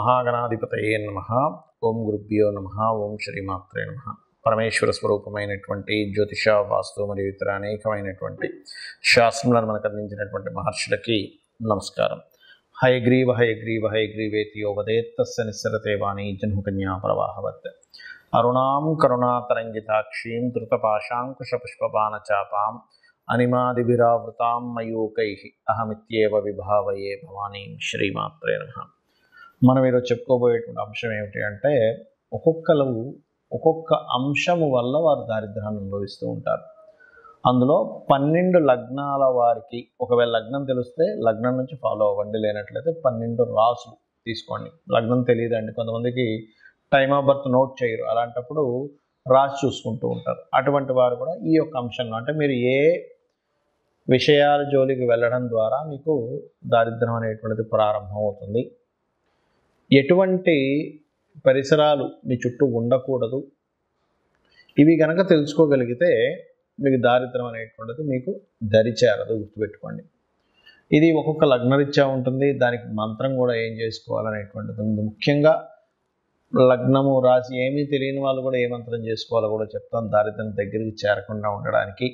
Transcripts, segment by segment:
మహాగణాధిపతయే నమ ఓం గురుభ్యో నమ ఓం శ్రీమాత్రే నమ పరమేశ్వర స్వరూపమైనటువంటి జ్యోతిష వాస్తు మరియు ఇతర అనేకమైనటువంటి శాస్త్రములను మనకు అందించినటువంటి మహర్షులకి నమస్కారం హయగ్రీవ హయగ్రీవ హయగ్రీవేతి యోవదేత్తస్య నిస్సరతే వాణి జన్మకన్యా ప్రవాహవత్ అరుణాం కరుణాతరంగితాక్షీం ధృతపాశాంకుశపుష్పబాణచాపాం అనిమాదిభిరావృతాం మయూకై అహమిత్యేవ విభావయే భవానీం శ్రీమాత్రే నమ మనం ఈరోజు చెప్పుకోబోయేటువంటి అంశం ఏమిటి అంటే ఒక్కొక్కరు ఒక్కొక్క అంశము వల్ల వారు దారిద్ర్యాన్ని అనుభవిస్తూ ఉంటారు అందులో పన్నెండు లగ్నాల వారికి ఒకవేళ లగ్నం తెలిస్తే లగ్నం నుంచి ఫాలో అవ్వండి లేనట్లయితే పన్నెండు రాసులు తీసుకోండి లగ్నం తెలియదండి కొంతమందికి టైమ్ ఆఫ్ బర్త్ నోట్ చేయరు అలాంటప్పుడు రాసి చూసుకుంటూ ఉంటారు అటువంటి వారు కూడా ఈ యొక్క అంశంలో అంటే మీరు ఏ విషయాల జోలికి వెళ్ళడం ద్వారా మీకు దారిద్ర్యం అనేటువంటిది ప్రారంభం అవుతుంది ఎటువంటి పరిసరాలు మీ చుట్టూ ఉండకూడదు ఇవి కనుక తెలుసుకోగలిగితే మీకు దారిద్ర్యం అనేటువంటిది మీకు దరిచేరదు గుర్తుపెట్టుకోండి ఇది ఒక్కొక్క లగ్నరీత్యా ఉంటుంది దానికి మంత్రం కూడా ఏం చేసుకోవాలనేటువంటిది ఉంది ముఖ్యంగా లగ్నము రాసి ఏమీ తెలియని వాళ్ళు కూడా ఏ మంత్రం చేసుకోవాలో కూడా చెప్తాను దారిద్ర్యం దగ్గరికి చేరకుండా ఉండడానికి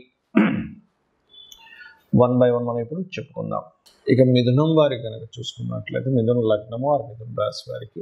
వన్ బై వన్ మనం ఇప్పుడు చెప్పుకుందాం ఇక మిథునం వారికి కనుక చూసుకున్నట్లయితే మిథున లగ్నము వారి మిథున రాశి వారికి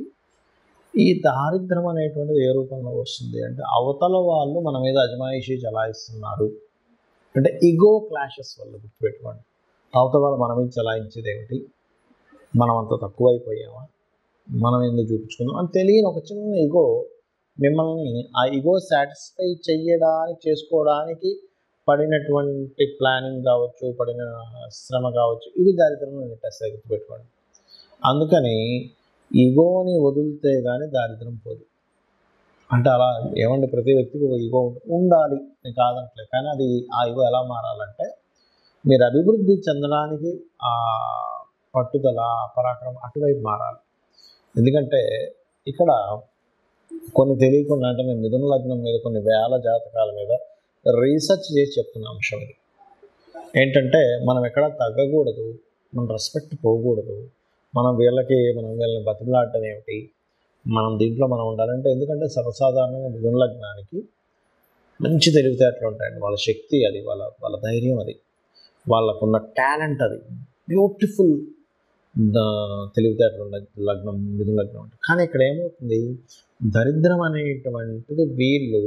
ఈ దారిద్రం అనేటువంటిది ఏ రూపంలో వస్తుంది అంటే అవతల వాళ్ళు మన మీద అజమాయిషీ చలాయిస్తున్నారు అంటే ఇగో క్లాషెస్ వల్ల గుర్తుపెట్టుకోండి అవతల వాళ్ళు మన మీద చలాయించేది ఏమిటి మనం అంత తక్కువైపోయామా మనం ఎందుకు చూపించుకుందాం అని తెలియని ఒక చిన్న ఇగో మిమ్మల్ని ఆ ఇగో సాటిస్ఫై చెయ్యడానికి చేసుకోవడానికి పడినటువంటి ప్లానింగ్ కావచ్చు పడిన శ్రమ కావచ్చు ఇవి దారిద్ర్యం నెట్టేస్తాయి గుర్తుపెట్టుకోండి అందుకని ఈగోని వదిలితే కానీ దారిద్రం పోదు అంటే అలా ఏమండి ప్రతి వ్యక్తికి ఒక ఈగో ఉండాలి నేను కాదంటలేదు కానీ అది ఆ ఈగో ఎలా మారాలంటే మీరు అభివృద్ధి చెందడానికి ఆ పట్టుదల పరాక్రమం అటువైపు మారాలి ఎందుకంటే ఇక్కడ కొన్ని తెలియకుండా అంటే నేను మిథున లగ్నం మీద కొన్ని వేల జాతకాల మీద రీసెర్చ్ చేసి చెప్తున్న అంశం ఇది ఏంటంటే మనం ఎక్కడ తగ్గకూడదు మన రెస్పెక్ట్ పోకూడదు మనం వీళ్ళకి మనం వీళ్ళని బతిమలాడటం ఏమిటి మనం దీంట్లో మనం ఉండాలంటే ఎందుకంటే సర్వసాధారణంగా మిథున లగ్నానికి మంచి తెలివితేటలు ఉంటాయండి వాళ్ళ శక్తి అది వాళ్ళ వాళ్ళ ధైర్యం అది వాళ్ళకున్న టాలెంట్ అది బ్యూటిఫుల్ తెలివితేటలు ఉన్న లగ్నం మిథున లగ్నం ఉంటుంది కానీ ఇక్కడ ఏమవుతుంది దరిద్రం అనేటువంటిది వీళ్ళు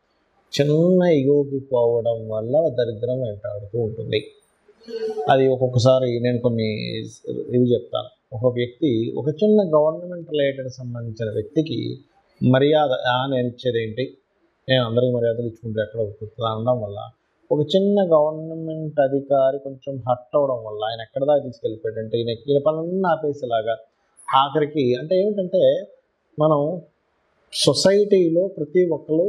చిన్న ఇగోకి పోవడం వల్ల దరిద్రం వెంటాడుతూ ఉంటుంది అది ఒక్కొక్కసారి నేను కొన్ని ఇవి చెప్తాను ఒక వ్యక్తి ఒక చిన్న గవర్నమెంట్ రిలేటెడ్ సంబంధించిన వ్యక్తికి మర్యాద నేను ఇచ్చేది ఏంటి నేను అందరికీ మర్యాదలు ఇచ్చుకుంటే ఎక్కడ అవుతుంది అనడం వల్ల ఒక చిన్న గవర్నమెంట్ అధికారి కొంచెం హట్ అవడం వల్ల ఆయన ఎక్కడ దాకా తీసుకెళ్ళిపోయాడంటే ఈయన ఈయన పనులను ఆపేసేలాగా ఆఖరికి అంటే ఏమిటంటే మనం సొసైటీలో ప్రతి ఒక్కరు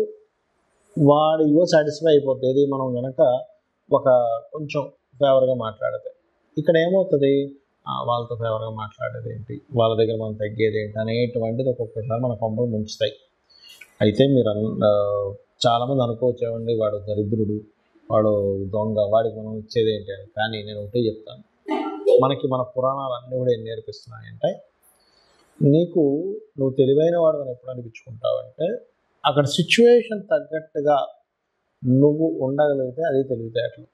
వాడి ఇగో సాటిస్ఫై అయిపోతుంది మనం కనుక ఒక కొంచెం ఫేవర్గా మాట్లాడితే ఇక్కడ ఏమవుతుంది వాళ్ళతో ఫేవర్గా మాట్లాడేది ఏంటి వాళ్ళ దగ్గర మనం తగ్గేది ఏంటి అనేటువంటిది ఒక్కొక్కసారి మన కొంపలు ముంచుతాయి అయితే మీరు చాలామంది అనుకోవచ్చు ఏమండి వాడు దరిద్రుడు వాడు దొంగ వాడికి మనం ఇచ్చేది ఏంటి అని కానీ నేను ఒకటే చెప్తాను మనకి మన పురాణాలు అన్నీ కూడా ఏం నేర్పిస్తున్నాయంటే నీకు నువ్వు తెలివైన వాడు అని ఎప్పుడు అనిపించుకుంటావంటే అక్కడ సిచ్యువేషన్ తగ్గట్టుగా నువ్వు ఉండగలిగితే అది తెలివితేటలు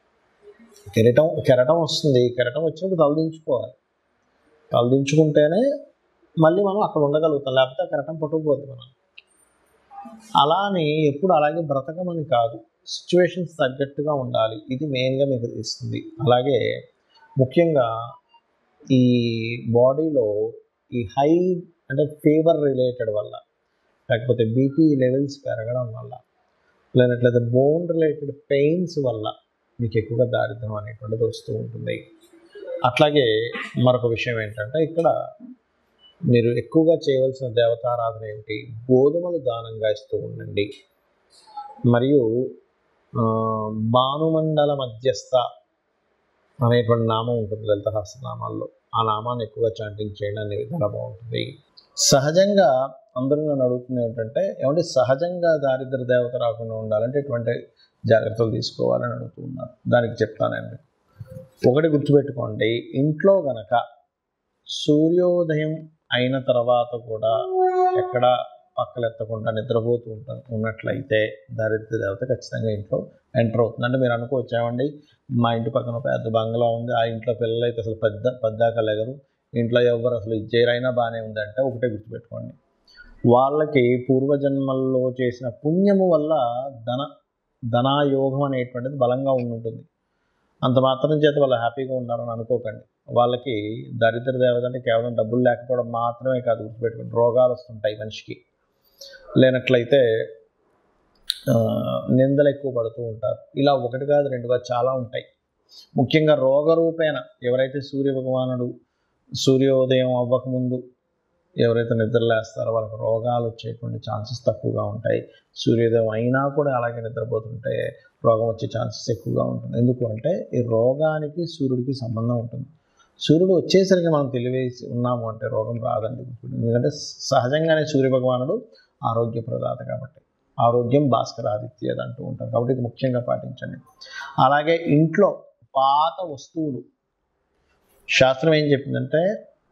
కెరటం కెరటం వస్తుంది కెరటం వచ్చినప్పుడు తలదించుకోవాలి తలదించుకుంటేనే మళ్ళీ మనం అక్కడ ఉండగలుగుతాం లేకపోతే కెరటం పట్టుకుపోద్ది మనం అలా అని ఎప్పుడు అలాగే బ్రతకమని కాదు సిచ్యువేషన్స్ తగ్గట్టుగా ఉండాలి ఇది మెయిన్గా మీకు ఇస్తుంది అలాగే ముఖ్యంగా ఈ బాడీలో ఈ హై అంటే ఫీవర్ రిలేటెడ్ వల్ల లేకపోతే బీపీ లెవెల్స్ పెరగడం వల్ల లేనట్లయితే బోన్ రిలేటెడ్ పెయిన్స్ వల్ల మీకు ఎక్కువగా దారిద్రం అనేటువంటిది వస్తూ ఉంటుంది అట్లాగే మరొక విషయం ఏంటంటే ఇక్కడ మీరు ఎక్కువగా చేయవలసిన దేవతారాధన ఏమిటి గోధుమలు దానంగా ఇస్తూ ఉండండి మరియు భానుమండల మధ్యస్థ అనేటువంటి నామం ఉంటుంది లలిత నామాల్లో ఆ నామాన్ని ఎక్కువగా చాంటింగ్ చేయడం అనేది చాలా బాగుంటుంది సహజంగా అందరూ నన్ను అడుగుతుంది ఏంటంటే ఏమంటే సహజంగా దారిద్ర దేవత రాకుండా ఉండాలంటే ఎటువంటి జాగ్రత్తలు తీసుకోవాలని అడుగుతున్నారు దానికి చెప్తానండి ఒకటి గుర్తుపెట్టుకోండి ఇంట్లో గనక సూర్యోదయం అయిన తర్వాత కూడా ఎక్కడ పక్కలెత్తకుండా నిద్రపోతూ ఉంటా ఉన్నట్లయితే దారిద్ర్య దేవత ఖచ్చితంగా ఇంట్లో ఎంటర్ అవుతుంది అంటే మీరు అనుకోవచ్చు ఏమండి మా ఇంటి పక్కన పెద్ద బంగ్లా ఉంది ఆ ఇంట్లో పిల్లలు అయితే అసలు పెద్ద పెద్దాక లేగరు ఇంట్లో ఎవరు అసలు ఇచ్చేరైనా బాగానే ఉంది అంటే ఒకటే గుర్తుపెట్టుకోండి వాళ్ళకి పూర్వజన్మల్లో చేసిన పుణ్యము వల్ల ధన ధనాయోగం అనేటువంటిది బలంగా ఉండుంటుంది అంత మాత్రం చేత వాళ్ళు హ్యాపీగా ఉన్నారని అనుకోకండి వాళ్ళకి దరిద్ర దేవత అంటే కేవలం డబ్బులు లేకపోవడం మాత్రమే కాదు గుర్తుపెట్టుకోండి రోగాలు వస్తుంటాయి మనిషికి లేనట్లయితే ఆ, నిందలు ఎక్కువ పడుతూ ఉంటారు ఇలా ఒకటి కాదు రెండు కాదు చాలా ఉంటాయి ముఖ్యంగా రోగరూపేణ ఎవరైతే సూర్య భగవానుడు సూర్యోదయం అవ్వకముందు ఎవరైతే నిద్రలేస్తారో వాళ్ళకి రోగాలు వచ్చేటువంటి ఛాన్సెస్ తక్కువగా ఉంటాయి సూర్యోదయం అయినా కూడా అలాగే నిద్రపోతుంటే రోగం వచ్చే ఛాన్సెస్ ఎక్కువగా ఉంటుంది ఎందుకు అంటే ఈ రోగానికి సూర్యుడికి సంబంధం ఉంటుంది సూర్యుడు వచ్చేసరికి మనం తెలివేసి ఉన్నాము అంటే రోగం రాదండి ఎందుకంటే సహజంగానే సూర్య భగవానుడు ఆరోగ్య ప్రదాత కాబట్టి ఆరోగ్యం భాస్కరాదిత్యది అంటూ ఉంటారు కాబట్టి ఇది ముఖ్యంగా పాటించండి అలాగే ఇంట్లో పాత వస్తువులు శాస్త్రం ఏం చెప్పిందంటే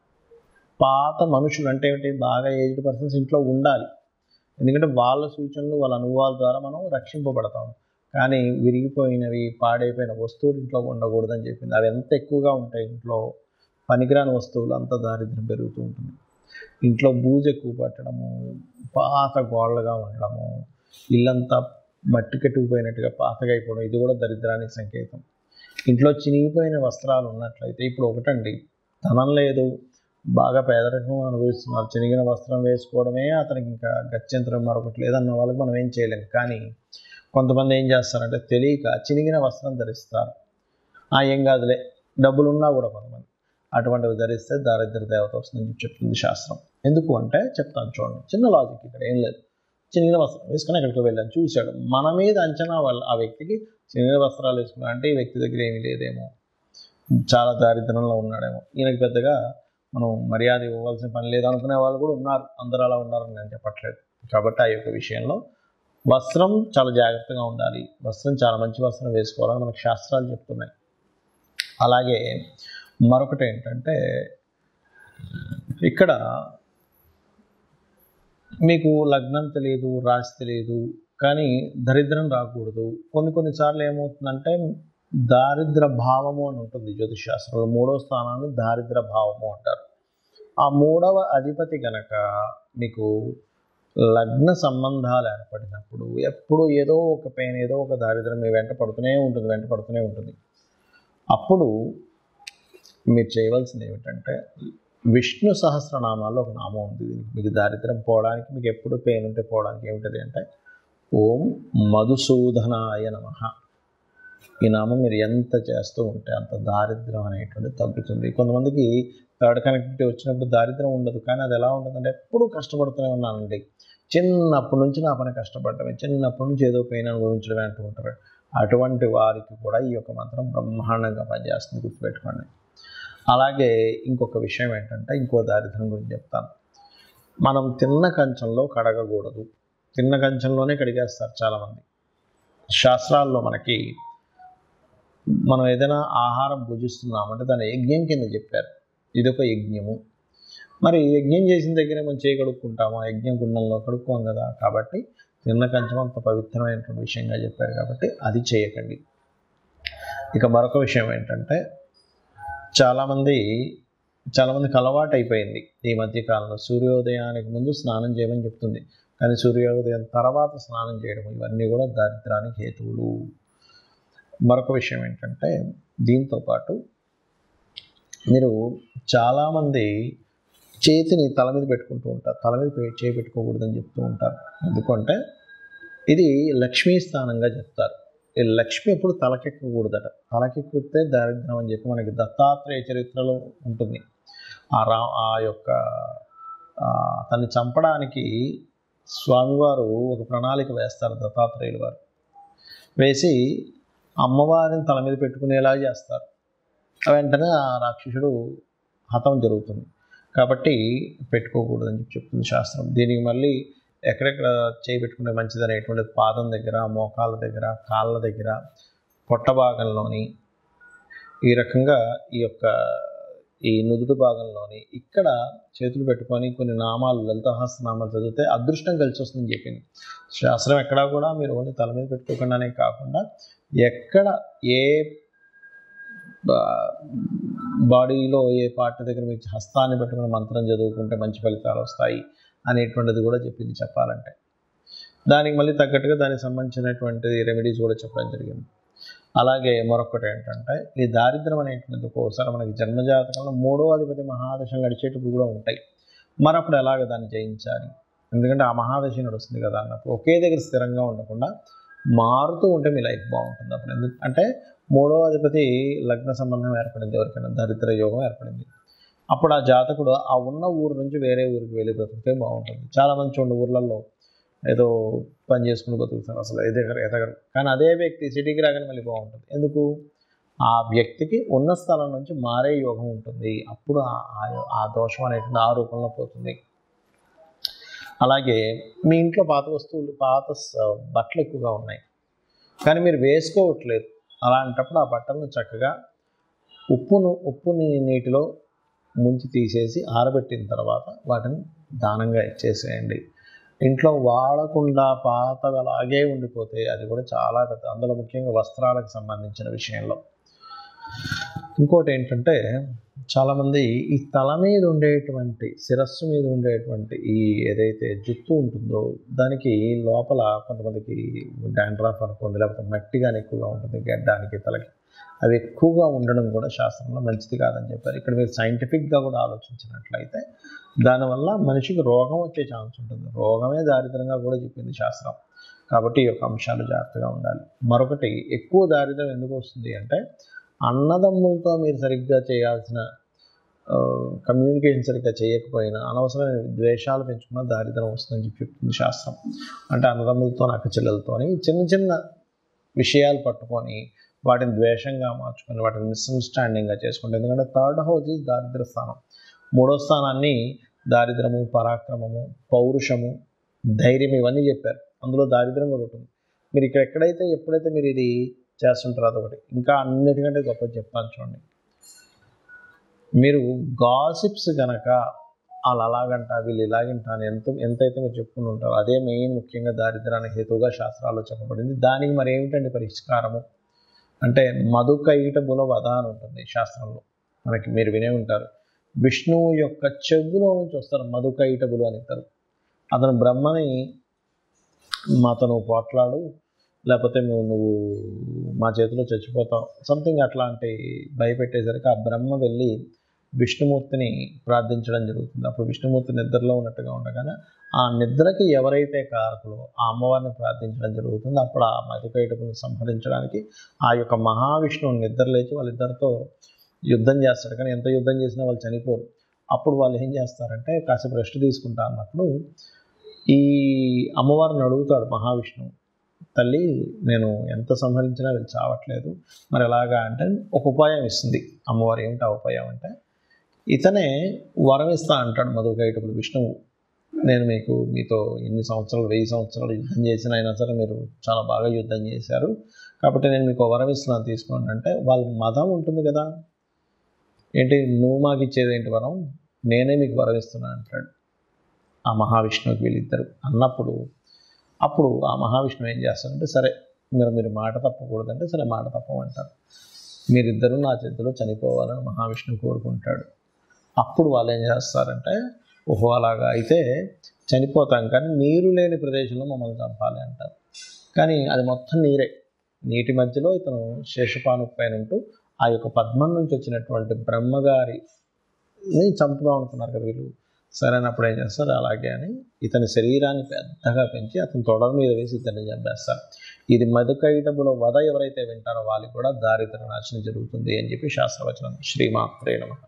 పాత మనుషులు అంటే ఏమిటి బాగా ఏజ్డ్ పర్సన్స్ ఇంట్లో ఉండాలి ఎందుకంటే వాళ్ళ సూచనలు వాళ్ళ అనుభవాల ద్వారా మనం రక్షింపబడతాం కానీ విరిగిపోయినవి పాడైపోయిన వస్తువులు ఇంట్లో ఉండకూడదని చెప్పింది అవి ఎంత ఎక్కువగా ఉంటాయి ఇంట్లో పనికిరాని వస్తువులు అంత దారిద్ర్యం పెరుగుతూ ఉంటుంది ఇంట్లో బూజు ఎక్కువ పట్టడము పాత గోళ్ళగా ఉండడము ఇల్లంతా మట్టి కట్టుకుపోయినట్టుగా పాతగా అయిపోవడం ఇది కూడా దరిద్రానికి సంకేతం ఇంట్లో చినిగిపోయిన వస్త్రాలు ఉన్నట్లయితే ఇప్పుడు ఒకటండి ధనం లేదు బాగా పేదరికం అనుభవిస్తున్నారు చినిగిన వస్త్రం వేసుకోవడమే అతనికి ఇంకా గత్యంతరం మరొకటి లేదన్న వాళ్ళకి మనం ఏం చేయలేం కానీ కొంతమంది ఏం చేస్తారంటే తెలియక చినిగిన వస్త్రం ధరిస్తారు ఆ ఏం కాదులే డబ్బులు ఉన్నా కూడా కొంతమంది అటువంటివి ధరిస్తే దారిద్ర దేవత వస్తుందని చెప్పి చెప్తుంది శాస్త్రం ఎందుకు అంటే చెప్తాను చూడండి చిన్న లాజిక్ ఇక్కడ ఏం లేదు చినిగిన వస్త్రం వేసుకుని ఎక్కడికి వెళ్ళాను చూశాడు మన మీద అంచనా వల్ల ఆ వ్యక్తికి చినిగిన వస్త్రాలు వేసుకున్నా అంటే ఈ వ్యక్తి దగ్గర ఏమీ లేదేమో చాలా దారిద్రంలో ఉన్నాడేమో ఈయనకి పెద్దగా మనం మర్యాద ఇవ్వవలసిన పని లేదు అనుకునే వాళ్ళు కూడా ఉన్నారు అందరూ అలా ఉన్నారని నేను చెప్పట్లేదు కాబట్టి ఆ యొక్క విషయంలో వస్త్రం చాలా జాగ్రత్తగా ఉండాలి వస్త్రం చాలా మంచి వస్త్రం వేసుకోవాలని మనకు శాస్త్రాలు చెప్తున్నాయి అలాగే మరొకటి ఏంటంటే ఇక్కడ మీకు లగ్నం తెలియదు రాశి తెలియదు కానీ దరిద్రం రాకూడదు కొన్ని కొన్నిసార్లు ఏమవుతుందంటే దారిద్ర భావము అని ఉంటుంది జ్యోతిష్ శాస్త్రంలో మూడవ స్థానాన్ని దారిద్ర భావము అంటారు ఆ మూడవ అధిపతి గనక మీకు లగ్న సంబంధాలు ఏర్పడినప్పుడు ఎప్పుడు ఏదో ఒక పెయిన్ ఏదో ఒక దారిద్రం మీ వెంట పడుతూనే ఉంటుంది వెంట పడుతూనే ఉంటుంది అప్పుడు మీరు చేయవలసింది ఏమిటంటే విష్ణు సహస్రనామాల్లో ఒక నామం ఉంది దీనికి మీకు దారిద్రం పోవడానికి మీకు ఎప్పుడు పెయిన్ ఉంటే పోవడానికి ఏమిటది అంటే ఓం మధుసూదనాయ నమః ఈ నామం మీరు ఎంత చేస్తూ ఉంటే అంత దారిద్రం అనేటువంటి తగ్గుతుంది కొంతమందికి థర్డ్ కనెక్టివిటీ వచ్చినప్పుడు దారిద్రం ఉండదు కానీ అది ఎలా ఉంటుందంటే ఎప్పుడూ కష్టపడుతూనే ఉన్నానండి చిన్నప్పటి నుంచి నా పని కష్టపడటమే చిన్నప్పటి నుంచి ఏదో పెయిన్ అనుభవించడమే అంటూ ఉంటారు అటువంటి వారికి కూడా ఈ యొక్క మంత్రం బ్రహ్మాండంగా పనిచేస్తుంది గుర్తుపెట్టుకోండి అలాగే ఇంకొక విషయం ఏంటంటే ఇంకో దారిద్రం గురించి చెప్తాను మనం తిన్న కంచంలో కడగకూడదు తిన్న కంచంలోనే కడిగేస్తారు చాలామంది శాస్త్రాల్లో మనకి మనం ఏదైనా ఆహారం భుజిస్తున్నామంటే దాని యజ్ఞం కింద చెప్పారు ఇది ఒక యజ్ఞము మరి యజ్ఞం చేసిన దగ్గరే మనం చేయి కడుక్కుంటామా యజ్ఞం గుండంలో కడుక్కోం కదా కాబట్టి తిన్న కంచం అంత పవిత్రమైనటువంటి విషయంగా చెప్పారు కాబట్టి అది చేయకండి ఇక మరొక విషయం ఏంటంటే చాలామంది చాలామందికి అలవాటు అయిపోయింది ఈ మధ్య కాలంలో సూర్యోదయానికి ముందు స్నానం చేయమని చెప్తుంది కానీ సూర్యోదయం తర్వాత స్నానం చేయడం ఇవన్నీ కూడా దారిద్రానికి హేతువులు మరొక విషయం ఏంటంటే దీంతో పాటు మీరు చాలామంది చేతిని తల మీద పెట్టుకుంటూ ఉంటారు తల మీద పె- చేయి పెట్టుకోకూడదని చెప్తూ ఉంటారు ఎందుకంటే ఇది లక్ష్మీ స్థానంగా చెప్తారు ఈ లక్ష్మి ఎప్పుడు తలకెక్కకూడదట తలకెక్కితే దారిద్రం అని చెప్పి మనకి దత్తాత్రేయ చరిత్రలో ఉంటుంది ఆ రా ఆ యొక్క ఆ, తన్ని చంపడానికి స్వామివారు ఒక ప్రణాళిక వేస్తారు దత్తాత్రేయులు వారు వేసి అమ్మవారిని తల మీద పెట్టుకునేలా చేస్తారు వెంటనే ఆ రాక్షసుడు హతం జరుగుతుంది కాబట్టి పెట్టుకోకూడదని చెప్పి చెప్తుంది శాస్త్రం దీనికి మళ్ళీ ఎక్కడెక్కడ చేయి పెట్టుకుంటే మంచిది అనేటువంటి పాదం దగ్గర మోకాళ్ళ దగ్గర కాళ్ళ దగ్గర పొట్ట భాగంలోని ఈ రకంగా ఈ యొక్క ఈ నుదుటి భాగంలోని ఇక్కడ చేతులు పెట్టుకొని కొన్ని నామాలు లలితహాస నామాలు చదివితే అదృష్టం కలిసి వస్తుందని చెప్పింది శాస్త్రం ఎక్కడా కూడా మీరు ఓన్లీ తల మీద పెట్టుకోకుండానే కాకుండా ఎక్కడ ఏ బా- బాడీలో ఏ పార్ట్ దగ్గర మీకు హస్తాన్ని పెట్టుకుని మంత్రం చదువుకుంటే మంచి ఫలితాలు వస్తాయి అనేటువంటిది కూడా చెప్పింది చెప్పాలంటే దానికి మళ్ళీ తగ్గట్టుగా దానికి సంబంధించినటువంటి రెమెడీస్ కూడా చెప్పడం జరిగింది అలాగే మరొకటి ఏంటంటే ఈ దారిద్రం అనేటువంటిది ఒక్కోసారి మనకి జన్మజాతకంలో మూడో అధిపతి మహాదశం గడిచేటప్పుడు కూడా ఉంటాయి మరి అప్పుడు ఎలాగ దాన్ని జయించాలి ఎందుకంటే ఆ మహాదశ నడుస్తుంది కదా అన్నప్పుడు ఒకే దగ్గర స్థిరంగా ఉండకుండా మారుతూ ఉంటే మీ లైఫ్ బాగుంటుంది అప్పుడు ఎందుకు అంటే మూడో అధిపతి లగ్న సంబంధం ఏర్పడింది ఎవరికైనా దరిద్ర యోగం ఏర్పడింది అప్పుడు ఆ జాతకుడు ఆ ఉన్న ఊరు నుంచి వేరే ఊరికి వెళ్ళి బ్రతికితే బాగుంటుంది చాలామంది చూడండి ఊర్లలో ఏదో పని చేసుకుని బతుకుతారు అసలు ఎదగరు ఎదగరు కానీ అదే వ్యక్తి సిటీకి రాగానే మళ్ళీ బాగుంటుంది ఎందుకు ఆ వ్యక్తికి ఉన్న స్థలం నుంచి మారే యోగం ఉంటుంది అప్పుడు ఆ- ఆ- ఆ దోషం అనేటువంటి ఆ రూపంలో పోతుంది అలాగే మీ ఇంట్లో పాత వస్తువులు పాత స- బట్టలు ఎక్కువగా ఉన్నాయి కానీ మీరు వేసుకోవట్లేదు అలాంటప్పుడు ఆ బట్టలను చక్కగా ఉప్పును ఉప్పుని నీటిలో ముంచి తీసేసి ఆరబెట్టిన తర్వాత వాటిని దానంగా ఇచ్చేసేయండి ఇంట్లో వాడకుండా పాతవి అలాగే ఉండిపోతే అది కూడా చాలా పెద్ద అందులో ముఖ్యంగా వస్త్రాలకు సంబంధించిన విషయంలో ఇంకోటి ఏంటంటే చాలామంది ఈ తల మీద ఉండేటువంటి శిరస్సు మీద ఉండేటువంటి ఈ ఏదైతే జుత్తు ఉంటుందో దానికి లోపల కొంతమందికి డాండ్రాఫ్ అనుకోండి లేకపోతే మట్టి కానీ ఎక్కువగా ఉంటుంది గడ్డానికి తలకి అవి ఎక్కువగా ఉండడం కూడా శాస్త్రంలో మంచిది కాదని చెప్పారు ఇక్కడ మీరు సైంటిఫిక్గా కూడా ఆలోచించినట్లయితే దానివల్ల మనిషికి రోగం వచ్చే ఛాన్స్ ఉంటుంది రోగమే దారిద్రంగా కూడా చెప్పింది శాస్త్రం కాబట్టి ఈ యొక్క అంశాలు జాగ్రత్తగా ఉండాలి మరొకటి ఎక్కువ దారిద్రం ఎందుకు వస్తుంది అంటే అన్నదమ్ములతో మీరు సరిగ్గా చేయాల్సిన కమ్యూనికేషన్ సరిగ్గా చేయకపోయినా అనవసరమైన ద్వేషాలు పెంచుకున్న దారిద్రం వస్తుందని చెప్పి చెప్తుంది శాస్త్రం అంటే అన్నదమ్ములతో అక్క చెల్లెలతోని చిన్న చిన్న విషయాలు పట్టుకొని వాటిని ద్వేషంగా మార్చుకొని వాటిని మిస్అండర్స్టాండింగ్గా చేసుకుంటే ఎందుకంటే థర్డ్ హౌస్ ఇస్ దారిద్ర స్థానం మూడో స్థానాన్ని దారిద్రము పరాక్రమము పౌరుషము ధైర్యం ఇవన్నీ చెప్పారు అందులో దారిద్రం కూడా ఉంటుంది మీరు ఇక్కడ ఎక్కడైతే ఎప్పుడైతే మీరు ఇది చేస్తుంటారో అదొకటి ఇంకా అన్నిటికంటే గొప్ప చెప్తాను చూడండి మీరు గాసిప్స్ గనక వాళ్ళు అలాగంట వీళ్ళు ఇలాగంట అని ఎంత ఎంతైతే మీరు చెప్పుకుని ఉంటారో అదే మెయిన్ ముఖ్యంగా దారిద్రానికి హేతువుగా శాస్త్రాల్లో చెప్పబడింది దానికి మరి ఏమిటండి పరిష్కారము అంటే మధుకైట బుల వధ అని ఉంటుంది శాస్త్రంలో మనకి మీరు వినే ఉంటారు విష్ణువు యొక్క చెవులో నుంచి వస్తారు మధుకైటబులు అని అంటారు అతను బ్రహ్మని మాతో నువ్వు పోట్లాడు లేకపోతే నువ్వు నువ్వు మా చేతిలో చచ్చిపోతావు సంథింగ్ అట్లాంటి భయపెట్టేసరికి ఆ బ్రహ్మ వెళ్ళి విష్ణుమూర్తిని ప్రార్థించడం జరుగుతుంది అప్పుడు విష్ణుమూర్తి నిద్రలో ఉన్నట్టుగా ఉండగానే ఆ నిద్రకి ఎవరైతే కారకులో ఆ అమ్మవారిని ప్రార్థించడం జరుగుతుంది అప్పుడు ఆ మధుకైటపుని సంహరించడానికి ఆ యొక్క మహావిష్ణువు నిద్ర లేచి వాళ్ళిద్దరితో యుద్ధం చేస్తాడు కానీ ఎంత యుద్ధం చేసినా వాళ్ళు చనిపోరు అప్పుడు వాళ్ళు ఏం చేస్తారంటే కాసేపు రెస్ట్ తీసుకుంటా అన్నప్పుడు ఈ అమ్మవారిని అడుగుతాడు మహావిష్ణువు తల్లి నేను ఎంత సంహరించినా వీళ్ళు చావట్లేదు మరి ఎలాగా అంటే ఒక ఉపాయం ఇస్తుంది అమ్మవారు ఏమిటి ఆ ఉపాయం అంటే ఇతనే వరం ఇస్తా అంటాడు మధుకైటపుడు విష్ణువు నేను మీకు మీతో ఎన్ని సంవత్సరాలు వెయ్యి సంవత్సరాలు యుద్ధం చేసిన అయినా సరే మీరు చాలా బాగా యుద్ధం చేశారు కాబట్టి నేను మీకు వరం ఇస్తున్నాను తీసుకోండి అంటే వాళ్ళ మతం ఉంటుంది కదా ఏంటి నువ్వు మాకు ఇచ్చేది ఏంటి వరం నేనే మీకు వరం ఇస్తున్నాను అంటాడు ఆ మహావిష్ణువుకి వీళ్ళిద్దరు అన్నప్పుడు అప్పుడు ఆ మహావిష్ణువు ఏం చేస్తారంటే సరే మీరు మీరు మాట తప్పకూడదంటే సరే మాట తప్పమంటారు మీరిద్దరూ నా చేతిలో చనిపోవాలని మహావిష్ణువు కోరుకుంటాడు అప్పుడు వాళ్ళు ఏం చేస్తారంటే ఓహో అలాగా అయితే చనిపోతాం కానీ నీరు లేని ప్రదేశంలో మమ్మల్ని చంపాలి అంటారు కానీ అది మొత్తం నీరే నీటి మధ్యలో ఇతను శేషపాను పైన ఉంటూ ఆ యొక్క పద్మం నుంచి వచ్చినటువంటి బ్రహ్మగారిని చంపుదాం అనుకున్నారు కదా వీళ్ళు సరైనప్పుడు ఏం చేస్తారు అలాగే అని ఇతని శరీరాన్ని పెద్దగా పెంచి అతని తొడల మీద వేసి ఇతన్ని చంపేస్తారు ఇది మధుకైటబుల వధ ఎవరైతే వింటారో వాళ్ళకి కూడా దారిద్ర నాశనం జరుగుతుంది అని చెప్పి శాస్త్రవచనం శ్రీమాత్రే నమ